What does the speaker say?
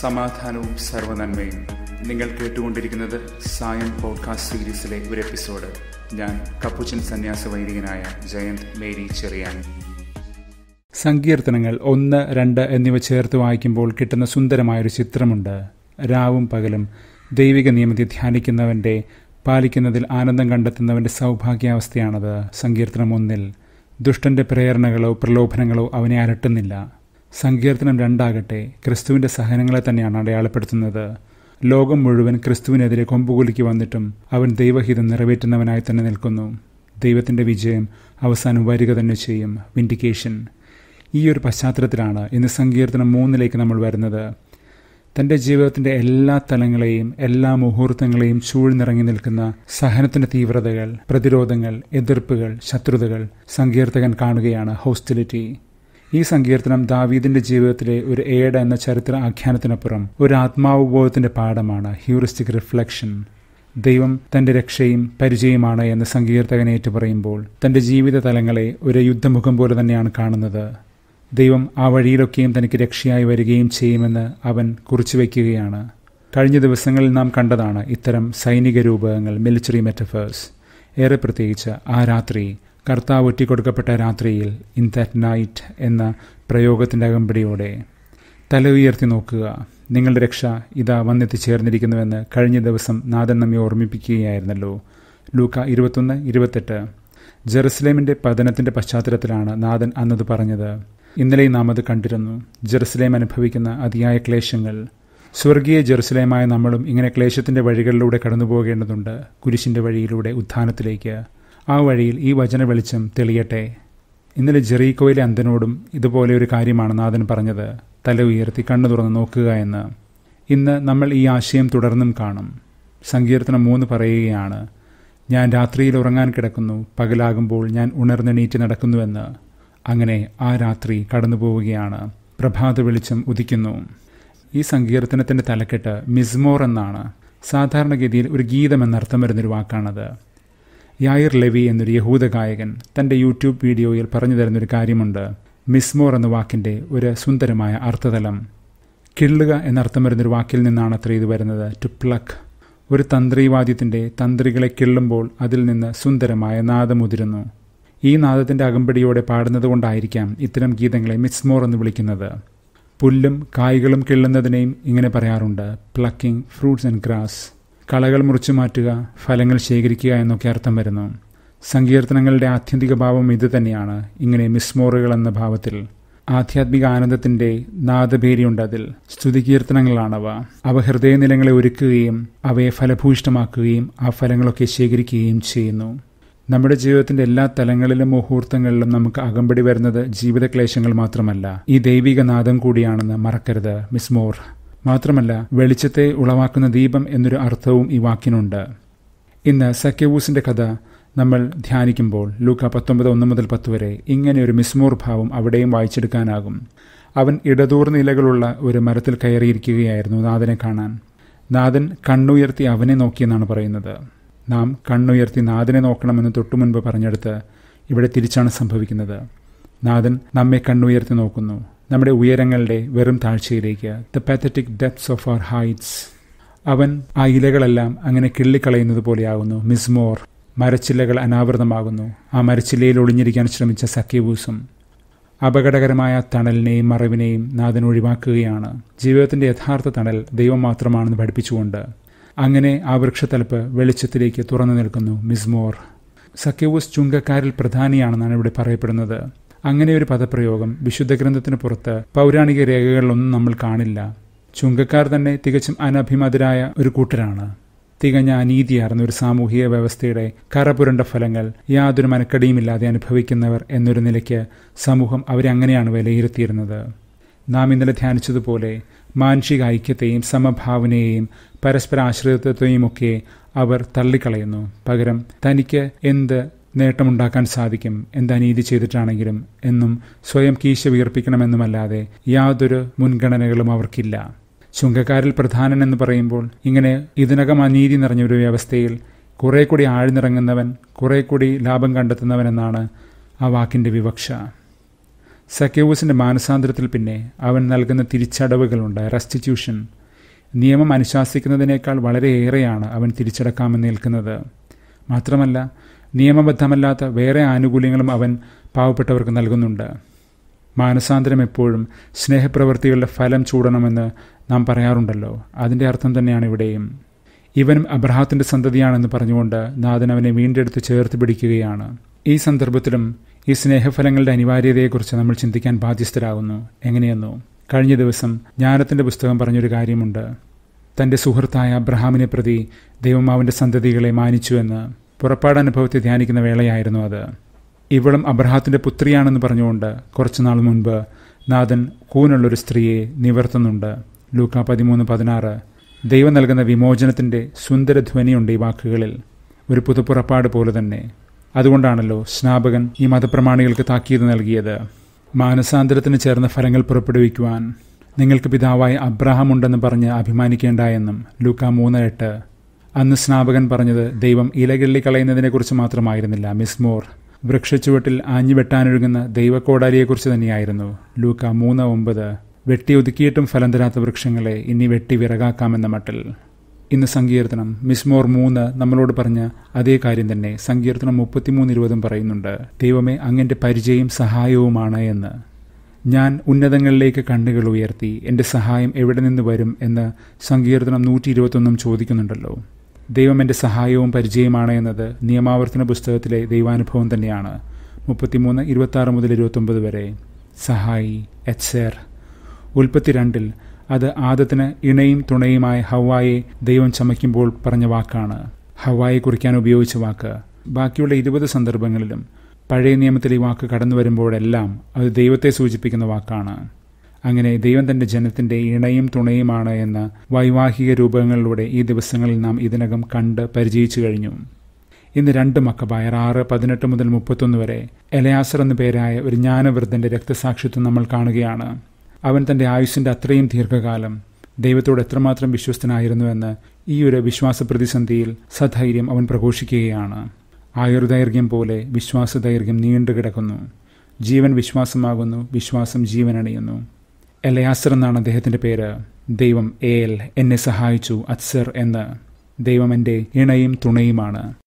സമാധാനവും സർവനന്മയും നിങ്ങൾ കേട്ടുകൊണ്ടിരിക്കുന്നത് സായം പോഡ്കാസ്റ്റ് സീരീസിലെ ഒരു എപ്പിസോഡ് ഞാൻ കപ്പുച്ചൻ സന്യാസ വൈദികനായ ജയന്ത് മേരി ചെറിയാൻ സങ്കീർത്തനങ്ങൾ ഒന്ന് രണ്ട് എന്നിവ ചേർത്ത് വായിക്കുമ്പോൾ കിട്ടുന്ന സുന്ദരമായൊരു ചിത്രമുണ്ട് രാവും പകലും ദൈവിക നിയമത്തെ ധ്യാനിക്കുന്നവൻ്റെ പാലിക്കുന്നതിൽ ആനന്ദം കണ്ടെത്തുന്നവൻ്റെ സൗഭാഗ്യാവസ്ഥയാണത് സങ്കീർത്തനം ഒന്നിൽ ദുഷ്ടന്റെ പ്രേരണകളോ പ്രലോഭനങ്ങളോ അവനെ അലട്ടുന്നില്ല സങ്കീർത്തനം രണ്ടാകട്ടെ ക്രിസ്തുവിന്റെ സഹനങ്ങളെ തന്നെയാണ് അടയാളപ്പെടുത്തുന്നത് ലോകം മുഴുവൻ ക്രിസ്തുവിനെതിരെ കൊമ്പുകുലുക്കി വന്നിട്ടും അവൻ ദൈവഹിതം നിറവേറ്റുന്നവനായി തന്നെ നിൽക്കുന്നു ദൈവത്തിന്റെ വിജയം അവസാനം വരിക തന്നെ ചെയ്യും വിൻഡിക്കേഷൻ ഈ ഒരു പശ്ചാത്തലത്തിലാണ് ഇന്ന് സങ്കീർത്തനം മൂന്നിലേക്ക് നമ്മൾ വരുന്നത് തന്റെ ജീവിതത്തിന്റെ എല്ലാ തലങ്ങളെയും എല്ലാ മുഹൂർത്തങ്ങളെയും ചൂഴ്ന്നിറങ്ങി നിൽക്കുന്ന സഹനത്തിന്റെ തീവ്രതകൾ പ്രതിരോധങ്ങൾ എതിർപ്പുകൾ ശത്രുതകൾ സങ്കീർത്തകൻ കാണുകയാണ് ഹോസ്റ്റിലിറ്റി ഈ സങ്കീർത്തനം ദാവീദിന്റെ ജീവിതത്തിലെ ഒരു ഏട എന്ന ചരിത്ര ആഖ്യാനത്തിനപ്പുറം ഒരു ആത്മാവബോധത്തിന്റെ പാഠമാണ് ഹ്യൂറിസ്റ്റിക് റിഫ്ലക്ഷൻ ദൈവം തന്റെ രക്ഷയും പരിചയമാണ് എന്ന് സങ്കീർത്തകൻ ഏറ്റുപറയുമ്പോൾ തന്റെ ജീവിത തലങ്ങളെ ഒരു യുദ്ധമുഖം പോലെ തന്നെയാണ് കാണുന്നത് ദൈവം ആ വഴിയിലൊക്കെയും തനിക്ക് രക്ഷയായി വരികയും ചെയ്യുമെന്ന് അവൻ കുറിച്ചുവെക്കുകയാണ് കഴിഞ്ഞ ദിവസങ്ങളിൽ നാം കണ്ടതാണ് ഇത്തരം സൈനിക രൂപകങ്ങൾ മിലിറ്ററി മെറ്റഫേഴ്സ് ഏറെ പ്രത്യേകിച്ച് ആ രാത്രി കർത്താവ് ഒറ്റിക്കൊടുക്കപ്പെട്ട രാത്രിയിൽ ഇൻ ദാറ്റ് നൈറ്റ് എന്ന പ്രയോഗത്തിൻ്റെ അകമ്പടിയോടെ തല ഉയർത്തി നോക്കുക നിങ്ങളുടെ രക്ഷ ഇതാ വന്നെത്തിച്ചേർന്നിരിക്കുന്നുവെന്ന് കഴിഞ്ഞ ദിവസം നാഥൻ നമ്മെ ഓർമ്മിപ്പിക്കുകയായിരുന്നല്ലോ ലൂക്ക ഇരുപത്തൊന്ന് ഇരുപത്തെട്ട് ജെറുസലേമിൻ്റെ പതനത്തിൻ്റെ പശ്ചാത്തലത്തിലാണ് നാഥൻ അന്നത് പറഞ്ഞത് ഇന്നലെയും നാം അത് കണ്ടിരുന്നു ജെറുസലേം അനുഭവിക്കുന്ന അതിയായ ക്ലേശങ്ങൾ സ്വർഗീയ ജെറുസലേമായ നമ്മളും ഇങ്ങനെ ക്ലേശത്തിൻ്റെ വഴികളിലൂടെ കടന്നു പോകേണ്ടതുണ്ട് കുരിശിൻ്റെ വഴിയിലൂടെ ഉത്ഥാനത്തിലേക്ക് ആ വഴിയിൽ ഈ വചന വെളിച്ചം തെളിയട്ടെ ഇന്നലെ ജെറീക്കോയിലെ അന്തനോടും ഇതുപോലെ ഒരു കാര്യമാണ് നാഥൻ പറഞ്ഞത് തല ഉയർത്തി കണ്ണു തുറന്ന് നോക്കുക എന്ന് ഇന്ന് നമ്മൾ ഈ ആശയം തുടർന്നും കാണും സങ്കീർത്തനം മൂന്ന് പറയുകയാണ് ഞാൻ രാത്രിയിൽ ഉറങ്ങാൻ കിടക്കുന്നു പകലാകുമ്പോൾ ഞാൻ ഉണർന്നെണീറ്റ് നടക്കുന്നുവെന്ന് അങ്ങനെ ആ രാത്രി കടന്നു പോവുകയാണ് പ്രഭാത വെളിച്ചം ഉദിക്കുന്നു ഈ സങ്കീർത്തനത്തിന്റെ തലക്കെട്ട് മിസ്മോർ എന്നാണ് സാധാരണഗതിയിൽ ഒരു ഗീതം എന്നർത്ഥം വരുന്നൊരു വാക്കാണത് യായിർ ലെവി എന്നൊരു യഹൂദ ഗായകൻ തന്റെ യൂട്യൂബ് വീഡിയോയിൽ പറഞ്ഞു തരുന്നൊരു കാര്യമുണ്ട് മിസ്മോർ എന്ന വാക്കിന്റെ ഒരു സുന്ദരമായ അർത്ഥതലം കിള്ളുക എന്നർത്ഥം വരുന്നൊരു വാക്കിൽ നിന്നാണ് അത്ര ഇത് വരുന്നത് ടു പ്ലക്ക് ഒരു തന്ത്രിവാദ്യത്തിന്റെ തന്ത്രികളെ കിള്ളുമ്പോൾ അതിൽ നിന്ന് സുന്ദരമായ നാദമുതിരുന്നു ഈ നാദത്തിന്റെ അകമ്പടിയോടെ പാടുന്നത് കൊണ്ടായിരിക്കാം ഇത്തരം ഗീതങ്ങളെ മിസ്മോർ എന്ന് വിളിക്കുന്നത് പുല്ലും കായ്കളും കിള്ളുന്നതിനെയും ഇങ്ങനെ പറയാറുണ്ട് പ്ലക്കിംഗ് ഫ്രൂട്ട്സ് ആൻഡ് ഗ്രാസ് കളകൾ മുറിച്ചു മാറ്റുക ഫലങ്ങൾ ശേഖരിക്കുക എന്നൊക്കെ അർത്ഥം വരുന്നു സങ്കീർത്തനങ്ങളുടെ ആത്യന്തിക ഭാവം ഇത് തന്നെയാണ് ഇങ്ങനെ മിസ്മോറുകൾ എന്ന ഭാവത്തിൽ ആധ്യാത്മിക ആനന്ദത്തിന്റെ നാദഭേരിയുണ്ട് അതിൽ സ്തുതികീർത്തനങ്ങളാണവ അവ ഹൃദയനിലങ്ങളെ ഒരുക്കുകയും അവയെ ഫലഭൂയിഷ്ടമാക്കുകയും ആ ഫലങ്ങളൊക്കെ ശേഖരിക്കുകയും ചെയ്യുന്നു നമ്മുടെ ജീവിതത്തിന്റെ എല്ലാ തലങ്ങളിലും മുഹൂർത്തങ്ങളിലും നമുക്ക് അകമ്പടി വരുന്നത് ജീവിതക്ലേശങ്ങൾ മാത്രമല്ല ഈ ദൈവിക നാദം കൂടിയാണെന്ന് മറക്കരുത് മിസ്മോർ മാത്രമല്ല വെളിച്ചത്തെ ഉളവാക്കുന്ന ദീപം എന്നൊരു അർത്ഥവും ഈ വാക്കിനുണ്ട് ഇന്ന് സക്യവൂസിന്റെ കഥ നമ്മൾ ധ്യാനിക്കുമ്പോൾ ലൂക്ക പത്തൊമ്പത് ഒന്ന് മുതൽ പത്ത് വരെ ഇങ്ങനെ ഒരു മിസ്മോർ ഭാവം അവിടെയും വായിച്ചെടുക്കാനാകും അവൻ ഇടതൂർന്ന ഇലകളുള്ള ഒരു മരത്തിൽ കയറിയിരിക്കുകയായിരുന്നു നാഥനെ കാണാൻ നാഥൻ കണ്ണുയർത്തി അവനെ നോക്കിയെന്നാണ് പറയുന്നത് നാം കണ്ണുയർത്തി നാഥനെ നോക്കണമെന്ന് തൊട്ടു മുൻപ് പറഞ്ഞെടുത്ത് ഇവിടെ തിരിച്ചാണ് സംഭവിക്കുന്നത് നാഥൻ നമ്മെ കണ്ണുയർത്തി നോക്കുന്നു നമ്മുടെ ഉയരങ്ങളുടെ വെറും താഴ്ചയിലേക്ക് the pathetic depths of our heights അവൻ ആ ഇലകളെല്ലാം അങ്ങനെ കിള്ളിക്കളയുന്നത് പോലെയാകുന്നു മിസ്മോർ മരച്ചില്ലകൾ അനാവൃതമാകുന്നു ആ മരച്ചില്ലയിൽ ഒളിഞ്ഞിരിക്കാൻ ശ്രമിച്ച സഖ്യവൂസും അപകടകരമായ തണലിനെയും മറവിനെയും നാഥൻ ഒഴിവാക്കുകയാണ് ജീവിതത്തിന്റെ യഥാർത്ഥ തണൽ ദൈവം മാത്രമാണെന്ന് പഠിപ്പിച്ചുകൊണ്ട് അങ്ങനെ ആ വൃക്ഷത്തലപ്പ് വെളിച്ചത്തിലേക്ക് തുറന്നു നിൽക്കുന്നു മിസ്മോർ സഖ്യവൂസ് ചുങ്കക്കാരിൽ പ്രധാനിയാണെന്നാണ് ഇവിടെ പറയപ്പെടുന്നത് അങ്ങനെ ഒരു പദപ്രയോഗം വിശുദ്ധ ഗ്രന്ഥത്തിന് പുറത്ത് പൗരാണിക രേഖകളിലൊന്നും നമ്മൾ കാണില്ല ചുങ്കക്കാർ തന്നെ തികച്ചും അനഭിമതരായ ഒരു കൂട്ടരാണ് തികഞ്ഞ അനീതിയാർന്ന ഒരു സാമൂഹിക വ്യവസ്ഥയുടെ കറപുരണ്ട ഫലങ്ങൾ യാതൊരു മനക്കടിയുമില്ലാതെ അനുഭവിക്കുന്നവർ എന്നൊരു നിലയ്ക്ക് സമൂഹം അവരെ അങ്ങനെയാണ് വിലയിരുത്തിയിരുന്നത് നാം ഇന്നലെ ധ്യാനിച്ചതുപോലെ മാനുഷിക ഐക്യത്തെയും സമഭാവനയെയും പരസ്പര ആശ്രിതത്വത്തെയും ഒക്കെ അവർ തള്ളിക്കളയുന്നു പകരം തനിക്ക് എന്ത് നേട്ടമുണ്ടാക്കാൻ സാധിക്കും എന്ത് അനീതി ചെയ്തിട്ടാണെങ്കിലും എന്നും സ്വയം കീശ വീർപ്പിക്കണമെന്നുമല്ലാതെ യാതൊരു മുൻഗണനകളും അവർക്കില്ല ചുങ്കക്കാരിൽ പ്രധാനൻ എന്ന് പറയുമ്പോൾ ഇങ്ങനെ ഇതിനകം അനീതി നിറഞ്ഞൊരു വ്യവസ്ഥയിൽ കുറെ കൂടി ആഴ്ന്നിറങ്ങുന്നവൻ കുറെ കൂടി ലാഭം കണ്ടെത്തുന്നവൻ എന്നാണ് ആ വാക്കിന്റെ വിവക്ഷ സക്കേവൂസിന്റെ മാനസാന്തരത്തിൽ പിന്നെ അവൻ നൽകുന്ന തിരിച്ചടവുകളുണ്ട് റെസ്റ്റിറ്റ്യൂഷൻ നിയമം അനുശാസിക്കുന്നതിനേക്കാൾ വളരെയേറെയാണ് അവൻ തിരിച്ചടക്കാമെന്ന് നിൽക്കുന്നത് മാത്രമല്ല നിയമബദ്ധമല്ലാത്ത വേറെ ആനുകൂല്യങ്ങളും അവൻ പാവപ്പെട്ടവർക്ക് നൽകുന്നുണ്ട് മാനസാന്തരം എപ്പോഴും സ്നേഹപ്രവൃത്തികളുടെ ഫലം ചൂടണമെന്ന് നാം പറയാറുണ്ടല്ലോ അതിൻ്റെ അർത്ഥം തന്നെയാണ് ഇവിടെയും ഇവനും അബ്രഹാത്തിന്റെ സന്തതിയാണെന്ന് പറഞ്ഞുകൊണ്ട് നാഥൻ അവനെ വീണ്ടെടുത്ത് ചേർത്ത് പിടിക്കുകയാണ് ഈ സന്ദർഭത്തിലും ഈ സ്നേഹഫലങ്ങളുടെ അനിവാര്യതയെക്കുറിച്ച് നമ്മൾ ചിന്തിക്കാൻ ബാധ്യസ്ഥരാകുന്നു എങ്ങനെയെന്നോ കഴിഞ്ഞ ദിവസം ജ്ഞാനത്തിന്റെ പുസ്തകം പറഞ്ഞൊരു കാര്യമുണ്ട് തന്റെ സുഹൃത്തായ അബ്രഹാമിനെ പ്രതി ദൈവം അവന്റെ സന്തതികളെ മാനിച്ചുവെന്ന് പുറപ്പാടനുഭവത്തെ ധ്യാനിക്കുന്ന വേളയായിരുന്നു അത് ഇവളും അബ്രഹാത്തിന്റെ പുത്രിയാണെന്ന് പറഞ്ഞുകൊണ്ട് കുറച്ചുനാൾ മുൻപ് നാഥൻ കൂനുള്ളൊരു സ്ത്രീയെ നിവർത്തുന്നുണ്ട് ലൂക്ക പതിമൂന്ന് പതിനാറ് ദൈവം നൽകുന്ന വിമോചനത്തിന്റെ സുന്ദരധ്വനിയുണ്ട് ഈ വാക്കുകളിൽ ഒരു പുതുപ്പുറപ്പാട് പോലെ തന്നെ അതുകൊണ്ടാണല്ലോ സ്നാപകൻ ഈ മതപ്രമാണികൾക്ക് താക്കീത് നൽകിയത് മാനസാന്തരത്തിന് ചേർന്ന ഫലങ്ങൾ പുറപ്പെടുവിക്കുവാൻ നിങ്ങൾക്ക് പിതാവായ അബ്രഹാം ഉണ്ടെന്ന് പറഞ്ഞ് അഭിമാനിക്കേണ്ട എന്നും ലൂക്ക മൂന്ന് എട്ട് അന്ന് സ്നാപകൻ പറഞ്ഞത് ദൈവം ഇലകിള്ളി കളയുന്നതിനെക്കുറിച്ച് മാത്രമായിരുന്നില്ല മിസ്മോർ വൃക്ഷച്ചുവട്ടിൽ ആഞ്ഞുവെട്ടാനൊഴുകുന്ന ദൈവക്കോടാലിയെക്കുറിച്ച് തന്നെയായിരുന്നു ലൂക്ക മൂന്ന് ഒമ്പത് വെട്ടി ഒതുക്കിയിട്ടും ഫലം തരാത്ത വൃക്ഷങ്ങളെ ഇനി വെട്ടി വിറകാക്കാമെന്ന മട്ടിൽ ഇന്ന് സങ്കീർത്തനം മിസ്മോർ മൂന്ന് നമ്മളോട് പറഞ്ഞ അതേ കാര്യം തന്നെ സങ്കീർത്തനം മുപ്പത്തിമൂന്ന് ഇരുപതും പറയുന്നുണ്ട് ദൈവമേ അങ്ങന്റെ പരിചയം സഹായവുമാണ് എന്ന് ഞാൻ ഉന്നതങ്ങളിലേക്ക് കണ്ണുകൾ ഉയർത്തി എൻ്റെ സഹായം എവിടെ നിന്ന് വരും എന്ന് സങ്കീർത്തനം നൂറ്റി ഇരുപത്തൊന്നും ചോദിക്കുന്നുണ്ടല്ലോ ദൈവം എൻ്റെ സഹായവും പരിചയമാണ് എന്നത് നിയമാവർത്തന പുസ്തകത്തിലെ ദൈവാനുഭവം തന്നെയാണ് മുപ്പത്തിമൂന്ന് ഇരുപത്തി മുതൽ ഇരുപത്തൊമ്പത് വരെ സഹായി എച്ച്സേർ ഉൽപ്പത്തി രണ്ടിൽ അത് ആദത്തിന് ഇണയും തുണയുമായ ഹവായെ ദൈവം ചമയ്ക്കുമ്പോൾ പറഞ്ഞ വാക്കാണ് ഹവായെ കുറിക്കാൻ ഉപയോഗിച്ച വാക്ക് ബാക്കിയുള്ള ഇരുപത് സന്ദർഭങ്ങളിലും പഴയ നിയമത്തിൽ ഈ വാക്ക് കടന്നു വരുമ്പോഴെല്ലാം അത് ദൈവത്തെ സൂചിപ്പിക്കുന്ന വാക്കാണ് അങ്ങനെ ദൈവം തന്റെ ജനത്തിന്റെ ഇണയും തുണയുമാണ് എന്ന വൈവാഹിക രൂപങ്ങളിലൂടെ ഈ ദിവസങ്ങളിൽ നാം ഇതിനകം കണ്ട് പരിചയിച്ചു കഴിഞ്ഞു ഇന്ന് രണ്ട് മക്കബായർ ആറ് പതിനെട്ട് മുതൽ മുപ്പത്തൊന്ന് വരെ എലയാസർ എന്നു പേരായ ഒരു ജ്ഞാനവൃദ്ധന്റെ രക്തസാക്ഷിത്വം നമ്മൾ കാണുകയാണ് അവൻ തന്റെ ആയുസ്സിന്റെ അത്രയും ദീർഘകാലം ദൈവത്തോട് എത്രമാത്രം വിശ്വസ്തനായിരുന്നുവെന്ന് ഈ ഒരു വിശ്വാസ പ്രതിസന്ധിയിൽ സധൈര്യം അവൻ പ്രഘോഷിക്കുകയാണ് ആയുർദൈർഘ്യം പോലെ വിശ്വാസദൈർഘ്യം നീണ്ടുകിടക്കുന്നു ജീവൻ വിശ്വാസമാകുന്നു വിശ്വാസം ജീവനണിയുന്നു എലയാസർ എന്നാണ് അദ്ദേഹത്തിന്റെ പേര് ദൈവം ഏൽ എന്നെ സഹായിച്ചു അത്സർ എന്ന് ദൈവം എൻ്റെ ഇണയും തുണയുമാണ്